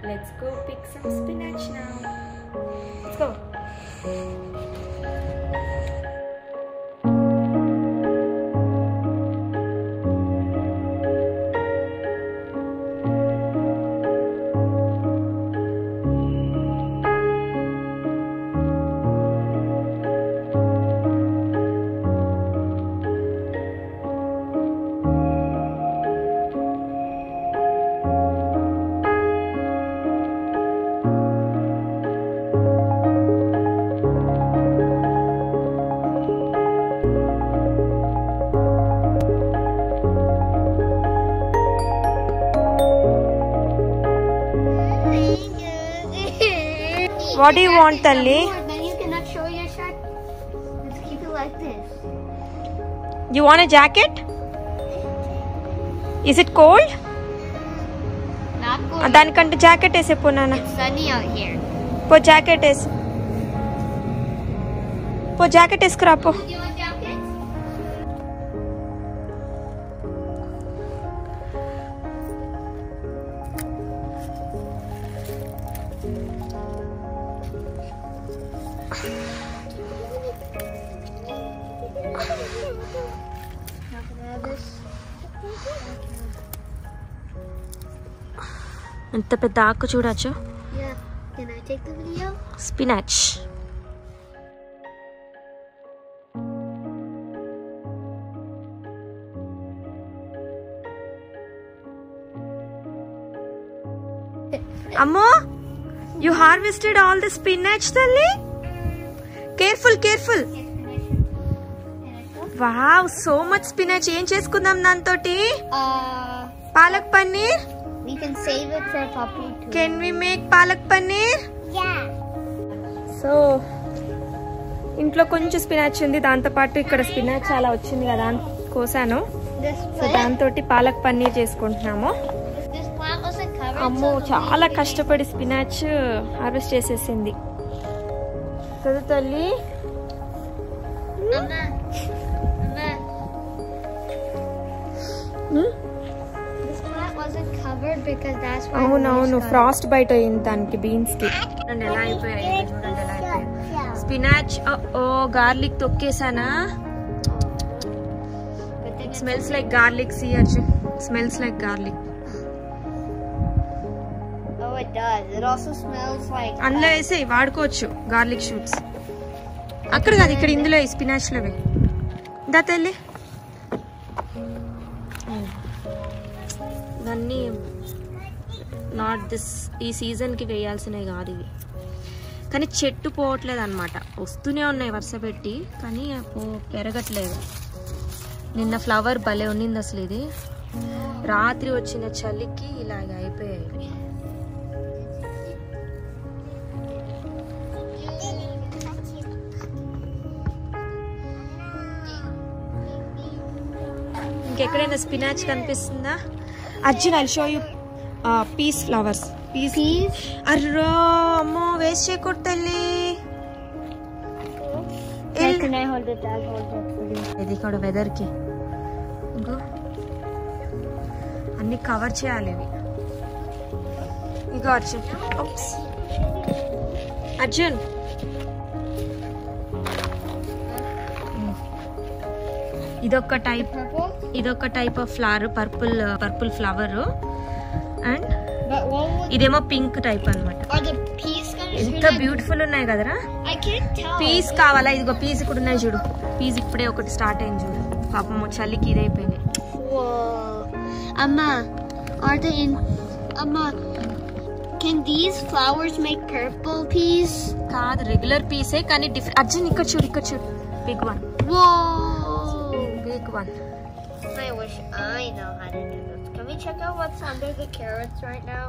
Let's go pick some spinach now. Let's go. What do you want, Talli? Then you cannot show your shirt. Let's keep it like this. You want a jacket? Is it cold? Not ఆ, good. దానికంటే jacket వేసే పో నాన్న It's sunny out here. పో jacket వేసి పో jacket వేసుకురా పో Do you want jackets? ఎంత పెద్ద ఆకు చూడొచ్చు Yeah. Can I take the video? Spinach అమ్మో you harvested all the spinach తల్లి careful careful wow so much spinach ఏం చేసుకుందాం దాంతోటి Uh, palak paneer we can save it for puppy too. Can we make palak paneer Yeah. So ఇంట్లో కొంచెం spinach ఉంది దాంతో పాటు ఇక్కడ స్పినాచ్ చాలా వచ్చింది కదా అని కోసాను This సో plant, దాంతో పాలక్ పన్నీర్ చేసుకుంటున్నాము this plant wasn't covered. అమ్మో so the చాలా leaves- కష్టపడి స్పినాచ్ హార్వెస్ట్ చేసేసింది కదా తల్లి Mama. Mama. Hmm? This plant wasn't covered because that's why. the అవునవును leaves got- ఫ్రాస్ట్ బయట అయింది దానికి బీన్స్ కి చూడండి ఎలా అయిపోయాయి చూడండి ఎలా అయిపోయాయి స్పినాచ్ ఓ గార్లిక్ తొక్కేసానా Good thing it's smells like garlic సీయచ్చు smells like garlic Oh, it does. It also smells like. అందులో వేసి వాడుకోవచ్చు గార్లిక్ షూట్స్ అక్కడ కాదు ఇక్కడ ఇందులో ఈ స్పినాచ్ లో వేయి. దా తల్లి ఇవన్నీ నాట్ దిస్ ఈ సీజన్కి వేయాల్సినవి కాదు ఇవి కానీ చెట్టు పోవట్లేదు అనమాట వస్తూనే ఉన్నాయి వరుస పెట్టి కానీ పో పెరగట్లేదు నిన్న ఫ్లవర్ భలే ఉన్నింది అసలు ఇది రాత్రి వచ్చిన చలికి ఇలాగ అయిపోయాయి ఇవి. ఇంకెక్కడైనా స్పినాచ్ కనిపిస్తుందా Arjun I show you peas flowers peas Peas? అర్రో అమ్మో వేస్ట్ చేయకూడదు తల్లి Hey, can I hold it? I'll hold it for you. ఇది ఇక్కడ వెదర్ కి ఇంకో అన్ని కవర్ చేయాలి ఇవి ఇగో అర్జున్ Oops. అర్జున్ ఇదొక టైప్ Purple? ఇదొక type of flower purple purple flower and But what would. ఇదేమో పింక్ టైప్ అన్నమాట Are the peas gonna ఎంత turn out- బ్యూటిఫుల్ ఉన్నాయి కదరా I can't tell. పీస్ కావాలా ఇదిగో పీస్ ఇక్కడ ఉన్నాయి చూడు పీస్ ఇప్పుడే ఒకటి స్టార్ట్ అయింది చూడు పాపం చలికి ఇదైపోయింది Whoa. Amma, are they in. Amma, can these flowers make purple peas? కాదు రెగ్యులర్ పీసే కానీ డిఫరెంట్ అర్జున్ ఇక్కడ చూడు ఇక్కడ చూడు big one Whoa. Big one I wish I know how to do this. Can we check out what's under the carrots right now?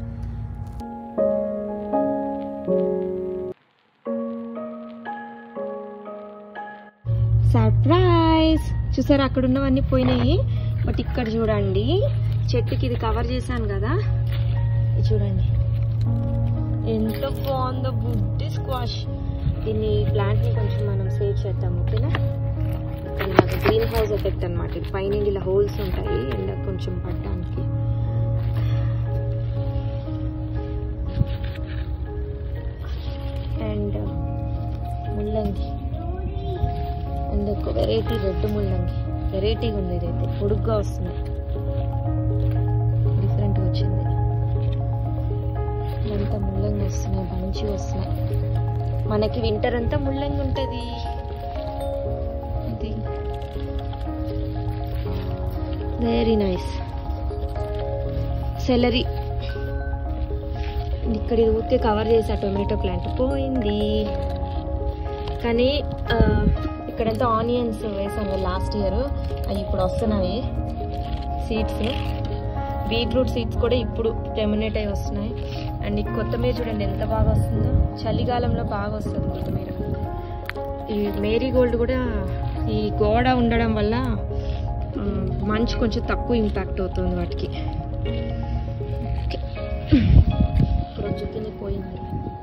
Surprise చూసారా అక్కడ ఉన్నవన్నీ పోయినాయి బట్ ఇక్కడ చూడండి చెట్టుకి ఇది కవర్ చేశాను కదా ఇది చూడండి ఎంత బాగుందో బుడ్డి స్క్వాష్ దీన్ని ప్లాంట్ ని కొంచెం మనం సేవ్ చేద్దాం ఓకేనా ఇలాగ గ్రీన్ హౌస్ ఎఫెక్ట్ అనమాట ఇది పైన ఇలా హోల్స్ ఉంటాయి ఎండ కొంచెం పడడానికి అండ్ ముల్లంగి అండ్ ఒక వెరైటీ రెడ్ ముల్లంగి వెరైటీగా ఉంది ఇదైతే పొడుగ్గా వస్తుంది డిఫరెంట్గా వచ్చింది ఇదంతా ముల్లంగి వస్తున్నాయి మంచిగా వస్తున్నాయి మనకి వింటర్ అంతా ముల్లంగి ఉంటుంది ఇది వెరీ నైస్ సెలరీ ఇక్కడ ఇది ఊరికే కవర్ చేసా టొమాటో ప్లాంట్ పోయింది కానీ ఆ, ఇక్కడంతా ఆనియన్స్ వేసాం కదా లాస్ట్ ఇయర్ అవి ఇప్పుడు వస్తున్నాయి సీడ్స్ బీట్రూట్ సీడ్స్ కూడా ఇప్పుడు టెమినేట్ అయి వస్తున్నాయి అండ్ ఈ కొత్తిమీర చూడండి ఎంత బాగా వస్తుందో చలికాలంలో బాగా వస్తుంది కొత్తిమీర ఈ మేరీ గోల్డ్ కూడా ఈ గోడ ఉండడం వల్ల ఆ, మంచు కొంచెం తక్కువ ఇంపాక్ట్ అవుతుంది వాటికి ఓకే ఇప్పుడు జుట్టుని పోయింది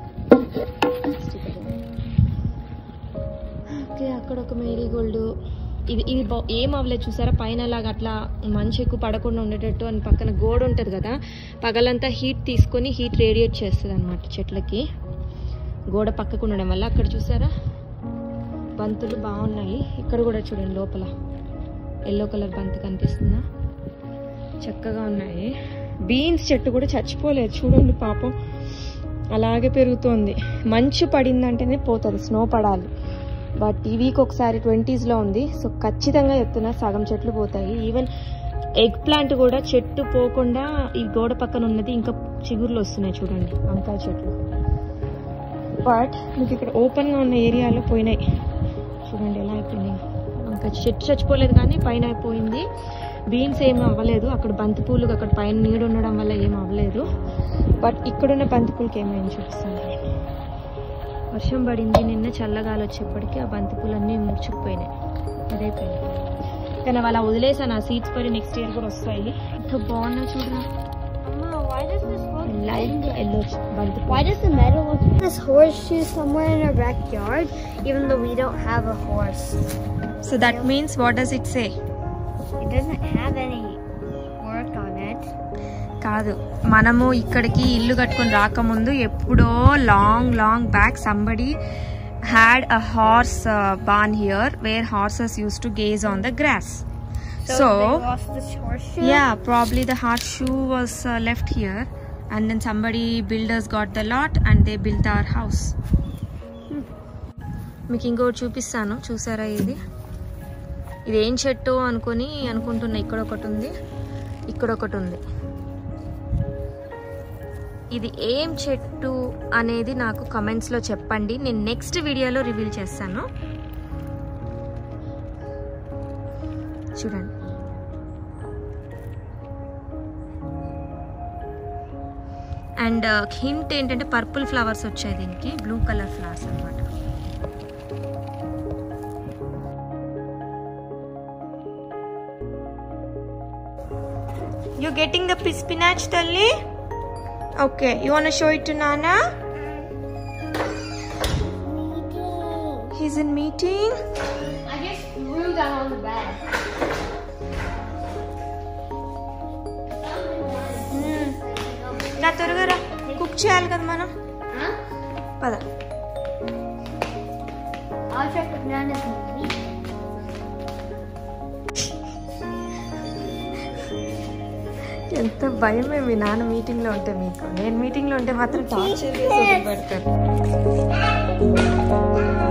ఓకే అక్కడ ఒక మేరీ గోల్డ్ ఇది ఇది బా- ఏం అవ్వలేదు చూసారా పైన లాగా అట్లా మంచు ఎక్కువ పడకుండా ఉండేటట్టు అని పక్కన గోడ ఉంటుంది కదా పగలంతా హీట్ తీసుకొని హీట్ రేడియేట్ చేస్తుంది అనమాట చెట్లకి గోడ పక్కకు ఉండడం వల్ల అక్కడ చూసారా బంతులు బాగున్నాయి ఇక్కడ కూడా చూడండి లోపల ఎల్లో కలర్ బంతి కనిపిస్తుందా చక్కగా ఉన్నాయి బీన్స్ చెట్టు కూడా చచ్చిపోలేదు చూడండి పాపం అలాగే పెరుగుతోంది మంచు పడిందంటేనే పోతుంది స్నో పడాలి బట్ ఈ వీక్ ఒకసారి ట్వంటీస్లో ఉంది సో ఖచ్చితంగా చెప్తున్నా సగం చెట్లు పోతాయి ఈవెన్ ఎగ్ ప్లాంట్ కూడా చెట్టు పోకుండా ఈ గోడ పక్కన ఉన్నది ఇంకా చిగుర్లు వస్తున్నాయి చూడండి వంకాయ చెట్లు బట్ మీకు ఇక్కడ ఓపెన్గా ఉన్న ఏరియాలో పోయినాయి చూడండి ఎలా అయిపోయినాయి వంకాయ చెట్టు చచ్చిపోలేదు కానీ పైన అయిపోయింది బీన్స్ ఏం అవ్వలేదు అక్కడ బంతిపూలు అక్కడ పైన నీడు ఉండడం వల్ల ఏం అవ్వలేదు బట్ ఇక్కడున్న బంతిపూలకి ఏమైంది చూపిస్తాను చూడండి. వర్షం పడింది నిన్న చల్లగాలి వచ్చేప్పటికి ఆ బంతిపూలు అన్నీ ముడుచుకుపోయినాయి అదైపోయింది కానీ అవి అలా వదిలేసాను ఆ సీడ్స్ పడి నెక్స్ట్ ఇయర్ కూడా వస్తాయి ఎంత బాగున్నా చూడరా Mama, why does this look light yellow బంతిపూలు Why does the meadow look this horseshoe somewhere in our backyard, even though we don't have a horse? So that means what does it say It doesn't have any work on it. కాదు మనము ఇక్కడికి ఇల్లు కట్టుకొని రాకముందు ఎప్పుడో long long back somebody had a horse barn here where horses used to graze on the grass so they lost this horseshoe. yeah probably the horseshoe was uh, left here and then somebody builders got the lot and they built our house మీకు ఇంకోటి చూపిస్తాను చూసారా ఇది ఇది ఏం చెట్టు అనుకొని అనుకుంటున్నా ఇక్కడ ఒకటి ఉంది ఇక్కడ ఒకటి ఉంది ఇది ఏం చెట్టు అనేది నాకు కమెంట్స్లో చెప్పండి నేను నెక్స్ట్ వీడియోలో రివీల్ చేస్తాను చూడండి అండ్ హింట్ ఏంటంటే పర్పుల్ ఫ్లవర్స్ వచ్చాయి దీనికి బ్లూ కలర్ ఫ్లవర్స్ అనమాట యూ గెటింగ్ ద స్పినాచ్ తల్లి okay you want show it to నానా he's in meeting I just threw that on the bed. నా త్వరగా రా కుక్ చేయాలి కదా మనం Huh? పద I'll check with Nana's meat. ఎంత భయమే మీ నాన్న మీటింగ్ లో ఉంటే మీకు నేను మీటింగ్ లో ఉంటే మాత్రం టార్చర్ పెడతారు